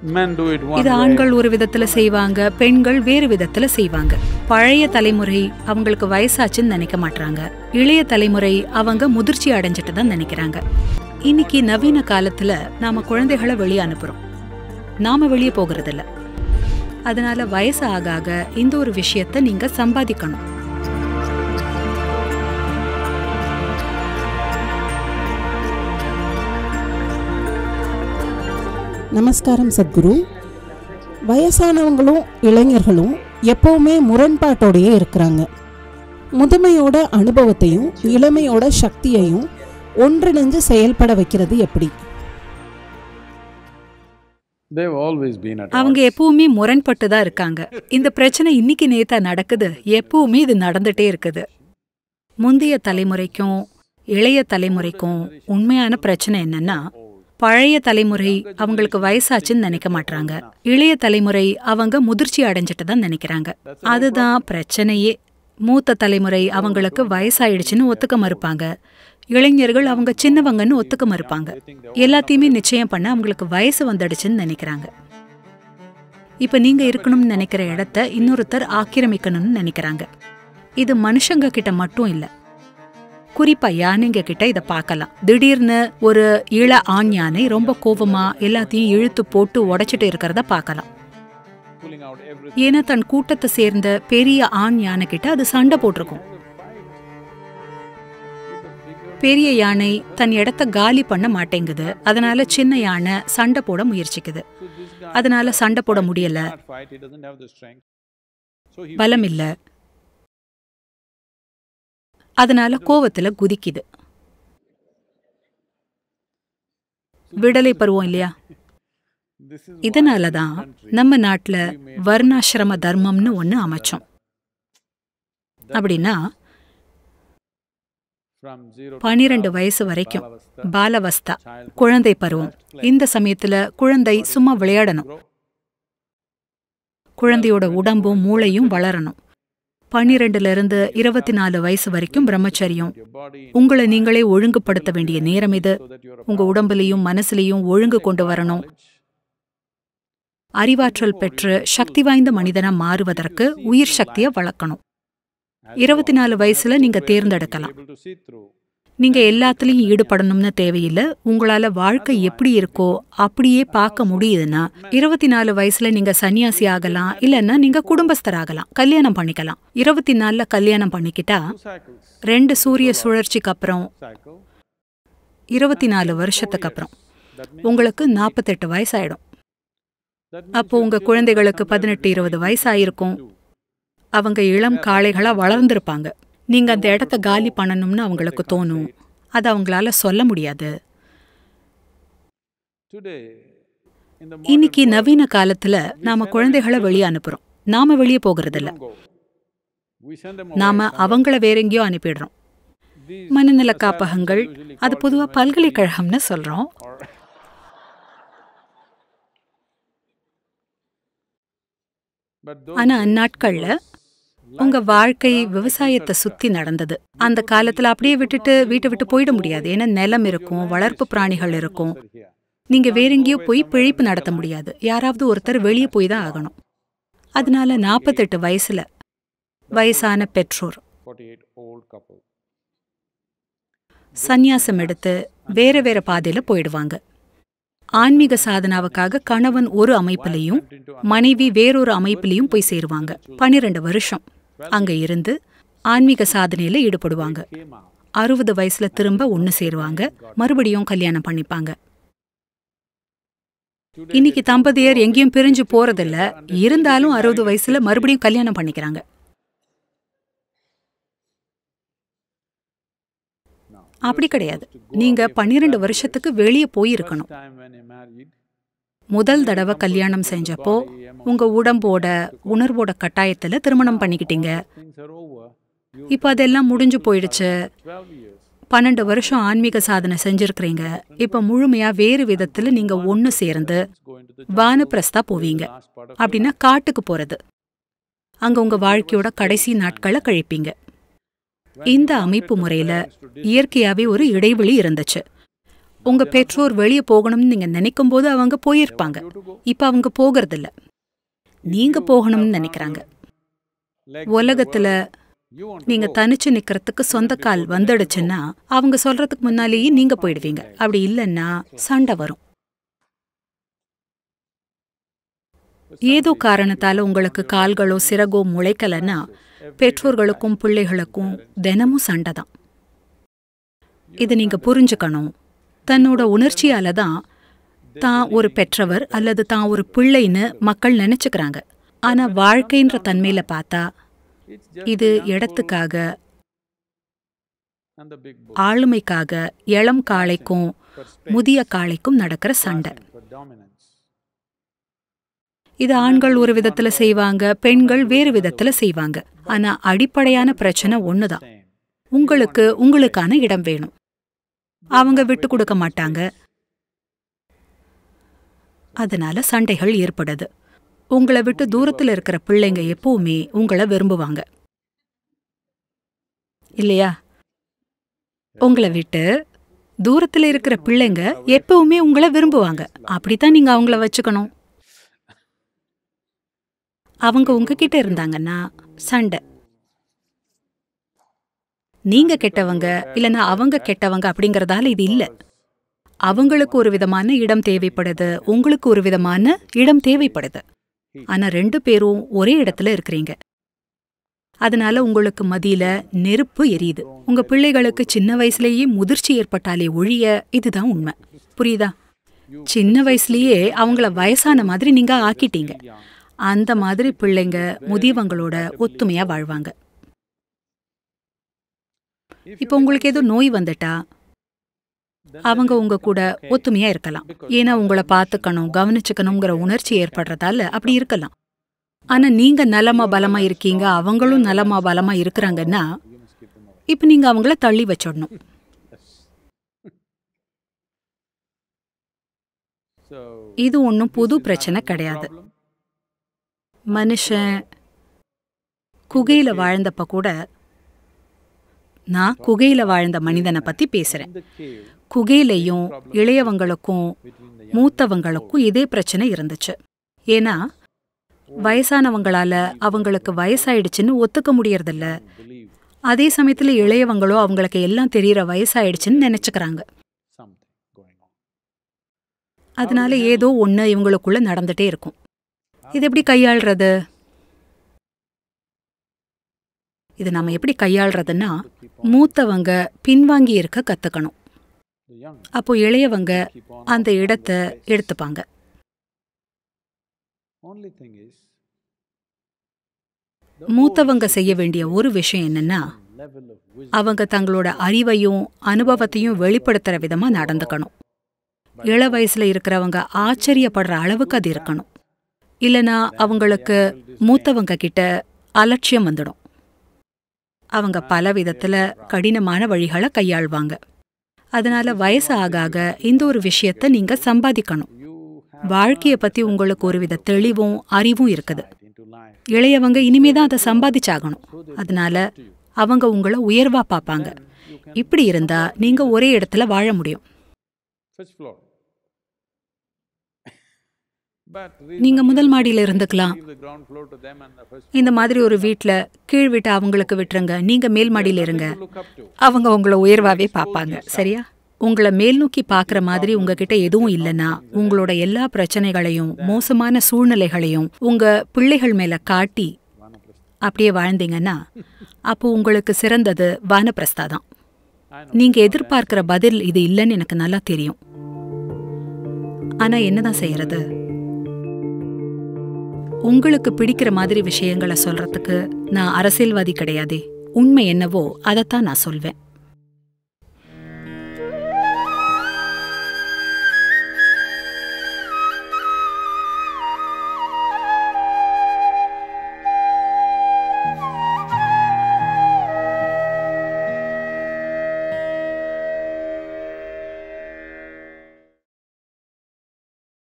Men do it one இது way. ஆண்கள் ஒரு விதத்துல செய்வாங்க பெண்கள் வேறு விதத்துல செய்வாங்க பழைய தலைமுறை அவங்களுக்கு வயசாச்சுன்னு நினைக்க மாட்டாங்க இளைய தலைமுறை அவங்க முதிர்ச்சி அடைஞ்சிட்டு தான் நினைக்கிறாங்க இன்னைக்கு நவீன காலத்துல நாம குழந்தைகளை வெளியே அனுப்புறோம் நாம வெளியே போகிறதில்ல அதனால வயசு ஆக ஆக இந்த ஒரு விஷயத்த நீங்க சம்பாதிக்கணும் நமஸ்காரம் சத்குரு வயசானவங்களும் இளைஞர்களும் எப்பவுமே முரண்பாட்டோடையே இருக்கிறாங்க முதுமையோட அனுபவத்தையும் இளமையோட சக்தியையும் ஒன்றிணைஞ்சு செயல்பட வைக்கிறது எப்படி They've always been at அவங்க odds. எப்பவுமே முரண்பட்டு தான் இருக்காங்க இந்த பிரச்சனை இன்னைக்கு நேத்தா நடக்குது எப்பவுமே இது நடந்துட்டே இருக்குது முந்தைய தலைமுறைக்கும் இளைய தலைமுறைக்கும் உண்மையான பிரச்சனை என்னன்னா பழைய தலைமுறை அவங்களுக்கு வயசாச்சுன்னு நினைக்க மாட்டாங்க இளைய தலைமுறை அவங்க முதிர்ச்சி அடைஞ்சிட்டு தான் நினைக்கிறாங்க அதுதான் பிரச்சனையே மூத்த தலைமுறை அவங்களுக்கு வயசாயிடுச்சுன்னு ஒத்துக்க மறுப்பாங்க இளைஞர்கள் அவங்க சின்னவங்கன்னு ஒத்துக்க மறுப்பாங்க எல்லாத்தையுமே நிச்சயம் பண்ண அவங்களுக்கு வயசு வந்துடுச்சுன்னு நினைக்கிறாங்க இப்ப நீங்க இருக்கணும்னு நினைக்கிற இடத்த இன்னொருத்தர் ஆக்கிரமிக்கணும்னு நினைக்கிறாங்க இது மனுஷங்க கிட்ட மட்டும் இல்ல குறிப்பா யானைங்க கிட்ட இத பார்க்கலாம் திடீர்னு ஒரு இள ஆண் யானை ரொம்ப கோவமா எல்லாத்தையும் இழுத்து போட்டு உடைச்சிட்டு இருக்கிறத பார்க்கலாம் Pulling out everything. ஏன்னா தன் கூட்டத்தை சேர்ந்த பெரிய ஆண் யானை கிட்ட அது சண்டை போட்டிருக்கும் பெரிய யானை தன் இடத்த காலி பண்ண மாட்டேங்குது அதனால சின்ன யானை சண்டை போட முயற்சிக்குது So this guy அதனால சண்டை போட முடியல cannot fight, he doesn't have the strength. So he பலம் இல்ல அதனால கோவத்துல குதிக்குது விடலை பருவம் இல்லையா this is இதனால தான் நம்ம நாட்டுல வர்ணாசிரம தர்மம்னு ஒண்ணு அமைச்சோம் அப்படின்னா from zero to பனிரெண்டு வயசு வரைக்கும் Balavastha, பாலவஸ்தா child குழந்தை பருவம் இந்த சமயத்துல குழந்தை சும்மா விளையாடணும் grow. குழந்தையோட உடம்பும் மூளையும் வளரணும் பன்னிரெண்டுல இருந்து இருபத்தி நாலு வயசு வரைக்கும் பிரம்மச்சரியம் Your body உங்களை நீங்களே ஒழுங்குபடுத்த வேண்டிய நேரம் இது so that you are உங்க உடம்புலயும் மனசுலயும் ஒழுங்கு கொண்டு வரணும் knowledge. அறிவாற்றல் பெற்று சக்தி வாய்ந்த மனிதனா மாறுவதற்கு உயிர் சக்தியை வளர்க்கணும் இருபத்தி நாலு வயசுல நீங்க தேர்ந்தெடுக்கலாம் Able to see through. நீங்க எல்லாத்துலயும் ஈடுபடணும்னு தேவையில்லை உங்களால வாழ்க்கை எப்படி இருக்கோ அப்படியே பார்க்க முடியுதுன்னா இருபத்தி நாலு வயசுல நீங்க சன்னியாசி ஆகலாம் இல்லைன்னா நீங்க குடும்பஸ்தராகலாம் கல்யாணம் பண்ணிக்கலாம் இருபத்தி நாலுல கல்யாணம் பண்ணிக்கிட்டா Two cycles. ரெண்டு சூரிய சுழற்சிக்கு அப்புறம் Cycle. இருபத்தி நாலு வருஷத்துக்கு அப்புறம் That means, உங்களுக்கு நாற்பத்தெட்டு வயசாயிடும் that means அப்போ உங்க குழந்தைகளுக்கு பதினெட்டு இருபது வயசாயிருக்கும் அவங்க இளம் காளைகளா வளர்ந்திருப்பாங்க நீங்க அந்த இடத்த காலி பண்ணணும்னு அவங்களுக்கு தோணும் அது அவங்களால சொல்ல முடியாது today, in the இன்னைக்கு நவீன காலத்துல நாம குழந்தைகளை வெளியே அனுப்புறோம் நாம வெளியே போகிறதில்ல go. We send them நாம அவங்கள வேற எங்கேயோ அனுப்பிடுறோம் These மனநல காப்பகங்கள் அது பொதுவா பல்கலைக்கழகம்னு சொல்றோம் or but those ஆனா அந்நாட்கள்ல உங்க வாழ்க்கை விவசாயத்தை சுத்தி நடந்தது அந்த காலத்துல அப்படியே விட்டுட்டு வீட்டை விட்டு போயிட முடியாது ஏன்னா நிலம் இருக்கும் வளர்ப்பு பிராணிகள் இருக்கும் are here. நீங்க வேற எங்கேயோ போய் பிழைப்பு நடத்த முடியாது யாராவது ஒருத்தர் வெளியே போய் தான் ஆகணும் அதனால நாற்பத்தெட்டு வயசுல வயசான பெற்றோர் 48 old couple. சந்நியாசம் எடுத்து வேற வேற பாதையில போயிடுவாங்க ஆன்மீக சாதனாவுக்காக கணவன் ஒரு அமைப்பிலையும் மனைவி வேறொரு அமைப்பிலையும் போய் சேருவாங்க பன்னிரெண்டு வருஷம் அங்க இருந்து ஆன்மீக சாதனையில ஈடுபடுவாங்க Came out. அறுபது வயசுல திரும்ப ஒண்ணு சேருவாங்க மறுபடியும் கல்யாணம் பண்ணிப்பாங்க இன்னைக்கு தம்பதியர் எங்கேயும் பிரிஞ்சு போறதில்ல இருந்தாலும் அறுபது வயசுல மறுபடியும் கல்யாணம் பண்ணிக்கிறாங்க அப்படி கிடையாது நீங்க பன்னிரெண்டு வருஷத்துக்கு வெளியே போயிருக்கணும் Time when he married, முதல் தடவை கல்யாணம் செஞ்சப்போ உங்க உடம்போட உணர்வோட கட்டாயத்துல திருமணம் பண்ணிக்கிட்டீங்க things are over. You இப்போ அதெல்லாம் முடிஞ்சு போயிடுச்சு 12 years. பன்னெண்டு வருஷம் ஆன்மீக சாதனை செஞ்சிருக்கிறீங்க இப்ப முழுமையா வேறு விதத்துல நீங்க ஒண்ணு சேர்ந்து Go into the வானப்பிரஸ்தா போவீங்க last part of அப்படின்னா காட்டுக்கு போறது அங்க உங்க வாழ்க்கையோட கடைசி நாட்களை கழிப்பீங்க இந்த அமைப்பு முறையில இயற்கையாவே ஒரு இடைவெளி இருந்துச்சு உங்க பெற்றோர் வெளியே போகணும்னு நீங்க நினைக்கும் போது அவங்க போயிருப்பாங்க இப்ப அவங்க போகிறதில்ல நீங்க போகணும்னு நினைக்கிறாங்க Like உலகத்துல you want to நீங்க go. தனிச்சு நிக்கிறதுக்கு சொந்த கால் வந்துடுச்சுன்னா அவங்க சொல்றதுக்கு முன்னாலேயே நீங்க போயிடுவீங்க அப்படி இல்லைன்னா சண்டை வரும் ஏதோ காரணத்தால உங்களுக்கு கால்களோ சிறகோ முளைக்கலன்னா பெற்றோர்களுக்கும் பிள்ளைகளுக்கும் தினமும் சண்டை தான் இது நீங்க புரிஞ்சுக்கணும் தன்னோட உணர்ச்சியால தான் தான் ஒரு பெற்றவர் அல்லது தான் ஒரு பிள்ளைன்னு மக்கள் நினைச்சுக்கிறாங்க ஆனா வாழ்க்கைன்ற தன்மையில பார்த்தா It's just இது the young இடத்துக்காக bull and the big bull ஆளுமைக்காக இளம் காளைக்கும் for space, முதிய காளைக்கும் நடக்கிற சண்டை clashing for dominance. இது ஆண்கள் ஒரு விதத்துல செய்வாங்க பெண்கள் வேறு விதத்துல செய்வாங்க ஆனா அடிப்படையான பிரச்சனை ஒண்ணுதான் Same. உங்களுக்கு உங்களுக்கான இடம் வேணும் அவங்க விட்டு கொடுக்க மாட்டாங்க அதனால சண்டைகள் ஏற்படுது உங்களை விட்டு தூரத்துல இருக்கிற பிள்ளைங்க எப்பவுமே உங்களை விரும்புவாங்க இல்லையா உங்களை விட்டு தூரத்துல இருக்கிற பிள்ளைங்க எப்பவுமே உங்களை விரும்புவாங்க அப்படித்தான் நீங்க அவங்கள வச்சுக்கணும் அவங்க உங்ககிட்ட இருந்தாங்கன்னா சண்டை நீங்க கெட்டவங்க இல்லனா அவங்க கெட்டவங்க அப்படிங்கறதால இது இல்ல அவங்களுக்கு ஒரு விதமான இடம் தேவைப்படுது உங்களுக்கு ஒரு விதமான இடம் தேவைப்படுது ஆனா ரெண்டு பேரும் ஒரே இடத்துல இருக்கிறீங்க அதனால உங்களுக்கு மதியில நெருப்பு எரியுது உங்க பிள்ளைகளுக்கு சின்ன வயசுலயே முதிர்ச்சி ஏற்பட்டாலே ஒழிய இதுதான் உண்மை புரியுதா சின்ன வயசுலயே அவங்கள வயசான மாதிரி நீங்க ஆக்கிட்டீங்க அந்த மாதிரி பிள்ளைங்க முதியவங்களோட ஒத்துமையா வாழ்வாங்க இப்போ உங்களுக்கு ஏதோ நோய் வந்துட்டா அவங்க உங்க கூட ஒத்துமையா இருக்கலாம் ஏன்னா உங்களை பார்த்துக்கணும் கவனிச்சுக்கணுங்கிற உணர்ச்சி ஏற்படுறதால அப்படி இருக்கலாம் ஆனா நீங்க நலமா பலமா இருக்கீங்க அவங்களும் நலமா பலமா இருக்கிறாங்கன்னா You must keep them away. இப்ப நீங்க அவங்கள தள்ளி வச்சிடணும் So, இது ஒன்றும் this புது is பிரச்சனை not a new கிடையாது problem. மனுஷன் குகையில வாழ்ந்தப்ப கூட நான் குகையில வாழ்ந்த மனிதனை பத்தி பேசுறேன் In the cave, குகையிலையும் இளையவங்களுக்கும் between the young மூத்தவங்களுக்கும் இதே பிரச்சனை இருந்துச்சு ஏன்னா வயசானவங்களால அவங்களுக்கு வயசாயிடுச்சுன்னு ஒத்துக்க முடியறதில்ல believe அதே சமயத்துல இளையவங்களோ அவங்களுக்கு எல்லாம் தெரியற வயசாயிடுச்சுன்னு நினைச்சுக்கிறாங்க something going on. அதனால ஏதோ ஒண்ணு இவங்களுக்குள்ள நடந்துட்டே இருக்கும் இது எப்படி கையாள்றது இது நாம எப்படி கையாள்றதுன்னா மூத்தவங்க பின்வாங்கி இருக்க கத்துக்கணும் The young அப்போ இளையவங்க keep on. அந்த இடத்த எடுத்துப்பாங்க Only thing is, மூத்தவங்க செய்ய வேண்டிய ஒரு விஷயம் என்னன்னா level of wisdom. அவங்க தங்களோட அறிவையும் அனுபவத்தையும் வெளிப்படுத்துற விதமா நடந்துக்கணும் இள வயசுல இருக்கிறவங்க ஆச்சரியப்படுற அளவுக்கு அது இருக்கணும் இல்லனா அவங்களுக்கு மூத்தவங்க கிட்ட அலட்சியம் வந்துடும் அவங்க பல விதத்துல கடினமான வழிகளை கையாள்வாங்க அதனால வயசு ஆக ஆக இந்த ஒரு விஷயத்த நீங்க சம்பாதிக்கணும் You have வாழ்க்கைய பத்தி உங்களுக்கு ஒருவித தெளிவும் அறிவும் இருக்குது into life. இளையவங்க இனிமேதான் அதை சம்பாதிச்சாகணும் அதனால அவங்க உங்களை உயர்வா பார்ப்பாங்க இப்படி இருந்தா நீங்க ஒரே இடத்துல வாழ முடியும் First floor. But நீங்க முதல் மாடியில இருந்துக்கலாம் leave the ground floor to them and the first இந்த மாதிரி ஒரு வீட்ல கீழ் வீட்டை அவங்களுக்கு விட்டுருங்க நீங்க மேல் மாடியில இருங்க floor look up to. அவங்க உங்களை உயர்வாவே பார்ப்பாங்க சரியா உங்களை மேல் நோக்கி பார்க்குற மாதிரி உங்ககிட்ட எதுவும் இல்லைன்னா உங்களோட எல்லா பிரச்சனைகளையும் மோசமான சூழ்நிலைகளையும் உங்க பிள்ளைகள் மேல காட்டி அப்படியே வாழ்ந்தீங்கன்னா அப்போ உங்களுக்கு சிறந்தது வானப்பிரஸ்தாதான் I know. நீங்க எதிர்பார்க்கிற பதில் இது இல்லைன்னு எனக்கு நல்லா தெரியும் ஆனா என்னதான் செய்யறது உங்களுக்கு பிடிக்கிற மாதிரி விஷயங்களை சொல்றதுக்கு நான் அரசியல்வாதி கிடையாதே உண்மை என்னவோ அதைத்தான் நான் சொல்வேன்